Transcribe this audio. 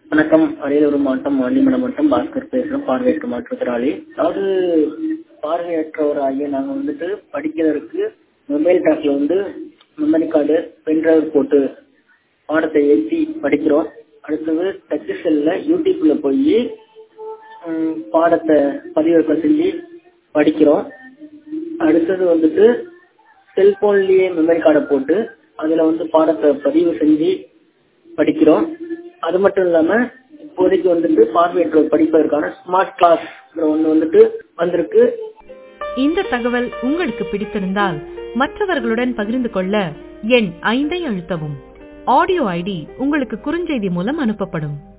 வணக்கம் அரியலூர் மாவட்டம் வள்ளிமலை மாவட்டம் பாஸ்கர் பேசுகிறோம் பார்வையற்ற மாற்றுத்திறனாளி அதாவது பார்வையற்றவர் ஆகிய நாங்கள் வந்துட்டு படிக்கிறதுக்கு மொபைல் டேப்ல வந்து மெமரி கார்டு பென்ட்ரைவ் போட்டு பாடத்தை ஏற்றி படிக்கிறோம் அடுத்தது டச் செல்லில் யூடியூப்ல போய் பாடத்தை பதிவிறக்கம் செஞ்சு படிக்கிறோம் அடுத்தது வந்துட்டு செல்போன்லேயே மெமரி கார்டை போட்டு அதில் வந்து பாடத்தை பதிவு செஞ்சு படிக்கிறோம் அது மட்டும் இல்லாமல் இப்போதைக்கு வந்துட்டு பார்வையற்றோர் படிப்பதற்கான ஸ்மார்ட் கிளாஸ் ஒன்று வந்துட்டு வந்திருக்கு இந்த தகவல் உங்களுக்கு பிடித்திருந்தால் மற்றவர்களுடன் பகிர்ந்து கொள்ள எண் ஐந்தை அழுத்தவும் ஆடியோ ஐடி உங்களுக்கு குறுஞ்செய்தி மூலம் அனுப்பப்படும்